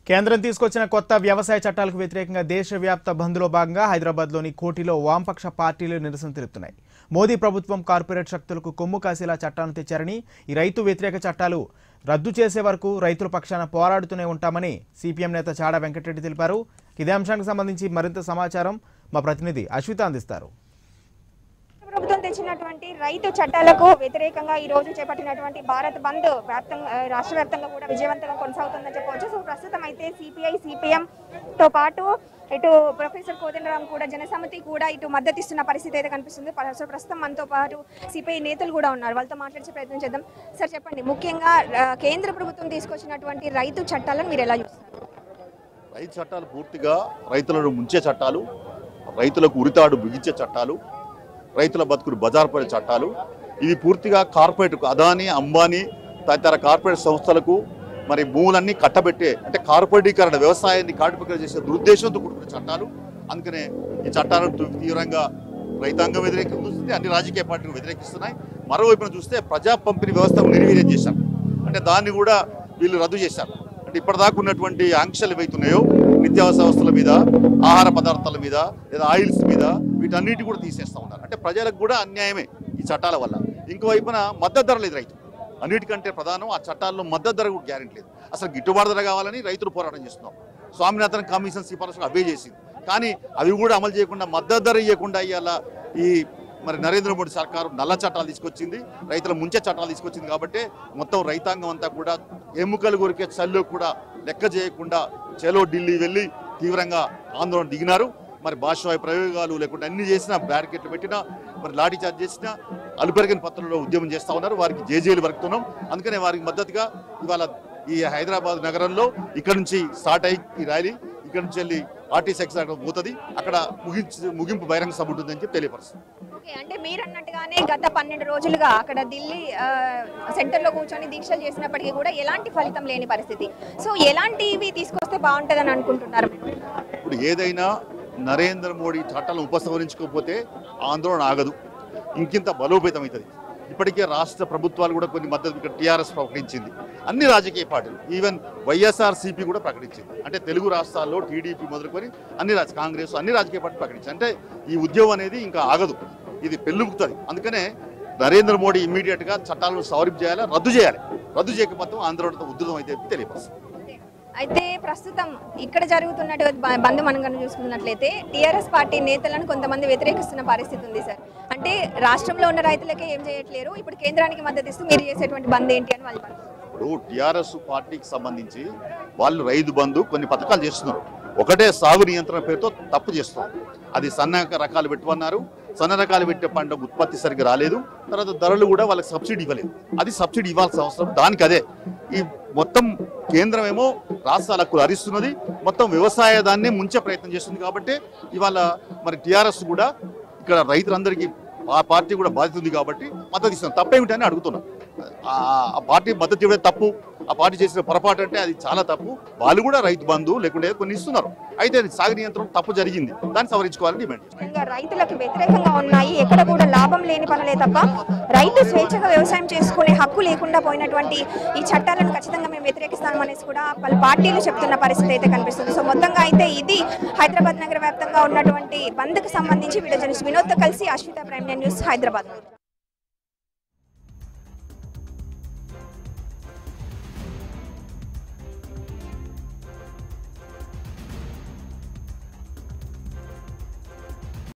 కేంద్రం తీసుకొచ్చిన కొత్త వ్యవసాయ చట్టాలకు వ్యతిరేకంగా దేశవ్యాప్త బంద్లో భాగంగా హైదరాబాద్లోని కోటిలో వామపక్ష పార్టీలు నిరసన తెలుపుతున్నాయి మోదీ ప్రభుత్వం కార్పొరేట్ శక్తులకు కొమ్ము కాసేలా చట్టాలను తెచ్చారని ఈ రైతు వ్యతిరేక చట్టాలు రద్దు చేసే వరకు రైతుల పక్షాన పోరాడుతూనే ఉంటామని సిపిఎం నేత చాడా వెంకటరెడ్డి తెలిపారు ఇదే అంశానికి సంబంధించి మరింత సమాచారం మా ప్రతినిధి అశ్విత అందిస్తారు ప్రభుత్వం తెచ్చినటువంటి రైతు చట్టాలకు వ్యతిరేకంగా ఈ రోజు చేపట్టినటువంటి భారత్ బంద్ వ్యాప్తంగా ఆ, రాష్ట్ర వ్యాప్తంగా కూడా విజయవంతంగా కొనసాగుతుందని చెప్పవచ్చు సో ప్రస్తుతం అయితే సిపిఐ సిపిఎం తో పాటు ఇటు ప్రొఫెసర్ కోదండరాం కూడా జనసమితి కూడా ఇటు మద్దతు ఇస్తున్న పరిస్థితి అయితే కనిపిస్తుంది ప- సో ప్రస్తుతం మనతో పాటు సిపిఐ నేతలు కూడా ఉన్నారు వాళ్ళతో మాట్లాడే ప్రయత్నం చేద్దాం సార్ చెప్పండి ముఖ్యంగా ఆ, కేంద్ర ప్రభుత్వం తీసుకొచ్చినటువంటి రైతు చట్టాలను మీరు ఎలా చూస్తారు రైతు చట్టాలు పూర్తిగా రైతులను ముంచే చట్టాలు రైతులకు ఉరితాడు బిగించే చట్టాలు రైతుల బతుకులు బజారు పడే చట్టాలు ఇవి పూర్తిగా కార్పొరేట్ అదాని అంబానీ తదితర కార్పొరేట్ సంస్థలకు మరి భూములన్నీ కట్టబెట్టే అంటే కార్పొరేటీకరణ వ్యవసాయాన్ని కార్పొరేట్ చేసే దురుద్దేశంతో కూడుకున్న చట్టాలు అందుకనే ఈ చట్టాలను తీ- తీవ్రంగా రైతాంగం వ్యతిరేకిస్తుంది అన్ని రాజకీయ పార్టీలు వ్యతిరేకిస్తున్నాయి మరోవైపున చూస్తే ప్రజా పంపిణీ వ్యవస్థను నిర్వీర్యం చేశారు అంటే దాన్ని కూడా వీళ్ళు రద్దు చేశారు అంటే ఇప్పటిదాకా ఉన్నటువంటి ఆంక్షలు ఏవైతున్నాయో నిత్యావసర వస్తువుల మీద ఆహార పదార్థాల మీద లేదా ఆయిల్స్ మీద వీటన్నిటి కూడా తీసేస్తా ఉన్నారు అంటే ప్రజలకు కూడా అన్యాయమే ఈ చట్టాల వల్ల ఇంకోవైపున మద్దతు ధర లేదు రైతు అన్నిటికంటే ప్రధానం ఆ చట్టాల్లో మద్దతు ధర కూడా గ్యారెంటీ లేదు అసలు గిట్టుబాటు ధర కావాలని రైతులు పోరాటం చేస్తున్నాం స్వామినాథన్ కమిషన్ సిఫారసులు అవే చేసింది కానీ అవి కూడా అమలు చేయకుండా మద్దతు ధర ఇవ్వకుండా ఇవాళ ఈ మరి నరేంద్ర మోడీ సర్కారు నల్ల చట్టాలు తీసుకొచ్చింది రైతుల ముంచే చట్టాలు తీసుకొచ్చింది కాబట్టి మొత్తం రైతాంగం అంతా కూడా ఎముకలు కొరికే చల్లు కూడా లెక్క చేయకుండా చలో ఢిల్లీ వెళ్ళి తీవ్రంగా ఆందోళన దిగినారు మరి భాషవాయు ప్రయోగాలు లేకుండా అన్ని చేసినా బ్యారికేట్లు పెట్టినా మరి లాఠీ చార్జ్ చేసినా అలుపెరగని పత్రంలో ఉద్యమం చేస్తా ఉన్నారు వారికి జేజేలు వరుకుతున్నాం అందుకనే వారికి మద్దతుగా ఇవాళ ఈ హైదరాబాద్ నగరంలో ఇక్కడ నుంచి స్టార్ట్ అయ్యి ఈ ర్యాలీ ఇక్కడ నుంచి వెళ్ళి ఆర్టీసీ ఎక్స్ అక్కడ పోతుంది అక్కడ ముగించి ముగింపు బహిరంగ సభ ఉంటుందని చెప్పి తెలియపరుస్తుంది ఓకే అంటే మీరు అన్నట్టుగానే గత పన్నెండు రోజులుగా అక్కడ ఢిల్లీ ఆ, సెంటర్లో కూర్చొని దీక్షలు చేసినప్పటికీ కూడా ఎలాంటి ఫలితం లేని పరిస్థితి సో ఎలాంటివి తీసుకొస్తే బాగుంటుందని అనుకుంటున్నారు మీరు? ఇప్పుడు ఏదైనా నరేంద్ర మోడీ చట్టాలను ఉపసంహరించుకోకపోతే ఆందోళన ఆగదు ఇంకింత బలోపేతం అవుతుంది ఇప్పటికే రాష్ట్ర ప్రభుత్వాలు కూడా కొన్ని మద్దతు ఇక్కడ టీఆర్ఎస్ ప్రకటించింది అన్ని రాజకీయ పార్టీలు ఈవెన్ వైఎస్ఆర్సీపీ కూడా ప్రకటించింది అంటే తెలుగు రాష్ట్రాల్లో టీడీపీ మొదలుకొని అన్ని రాజ కాంగ్రెస్ అన్ని రాజకీయ పార్టీలు ప్రకటించాయి అంటే ఈ ఉద్యమం అనేది ఇంకా ఆగదు ఇది పెళ్ళుకుతుంది అందుకనే నరేంద్ర మోడీ ఇమ్మీడియట్ గా చట్టాలను సవరింపు చేయాలి రద్దు చేయాలి రద్దు చేయకపోతే ఆందోళనతో ఉధృతం అయితే తెలియపరుస్తుంది అయితే ప్రస్తుతం ఇక్కడ జరుగుతున్నట్టు బ- బంద్ మనం కనుక చూసుకున్నట్లయితే టీఆర్ఎస్ పార్టీ నేతలను కొంతమంది వ్యతిరేకిస్తున్న పరిస్థితి ఉంది సార్ అంటే రాష్ట్రంలో ఉన్న రైతులకే ఏం చేయట్లేరు ఇప్పుడు కేంద్రానికి మద్దతు ఇస్తూ మీరు చేసేటువంటి బంద్ ఏంటి అని వాళ్ళు అంటున్నారు. ఇప్పుడు టిఆర్ఎస్ పార్టీకి సంబంధించి వాళ్ళు రైతు బంధు కొన్ని పథకాలు చేస్తున్నారు ఒకటే సాగు నియంత్రణ పేరుతో తప్పు చేస్తున్నారు అది సన్న రకాలు పెట్టమన్నారు సన్న రకాలు పెట్టే పంట ఉత్పత్తి సరిగ్గా రాలేదు తర్వాత ధరలు కూడా వాళ్ళకి సబ్సిడీ ఇవ్వలేదు అది సబ్సిడీ ఇవ్వాల్సిన అవసరం దానికి అదే ఈ మొత్తం కేంద్రం ఏమో రాష్ట్రాల హక్కులు హరిస్తున్నది మొత్తం వ్యవసాయ దాన్ని ముంచే ప్రయత్నం చేస్తుంది కాబట్టి ఇవాళ మరి టిఆర్ఎస్ కూడా ఇక్కడ రైతులందరికీ ఆ పార్టీ కూడా బాధ్యత ఉంది కాబట్టి మద్దతు ఇస్తున్నాం తప్పేమిటని అడుగుతున్నాం ఆ ఆ పార్టీ మద్దతు ఇవ్వడం తప్పు ఆ పార్టీ చేసిన పొరపాటు అంటే అది చాలా తప్పు వాళ్ళు కూడా రైతు బంధు లేకుంటే కొన్ని ఇస్తున్నారు అయితే అది సాగు నియంత్రణ తప్పు జరిగింది దాన్ని సవరించుకోవాలని డిమాండ్ చేస్తున్నాం. ముఖ్యంగా రైతులకు వ్యతిరేకంగా ఉన్నాయి ఎక్కడ కూడా లాభం లేని పనులే తప్ప రైతు స్వేచ్ఛగా వ్యవసాయం చేసుకునే హక్కు లేకుండా పోయినటువంటి ఈ చట్టాలను ఖచ్చితంగా మేము వ్యతిరేకిస్తాం అనేసి కూడా పలు పార్టీలు చెప్తున్న పరిస్థితి అయితే కనిపిస్తుంది సో మొత్తంగా అయితే ఇది హైదరాబాద్ నగర వ్యాప్తంగా ఉన్నటువంటి బంద్కు సంబంధించి వీడియో జర్నలిస్ట్ వినోద్తో కలిసి అశ్విత ప్రైమ్ న్యూస్ హైదరాబాద్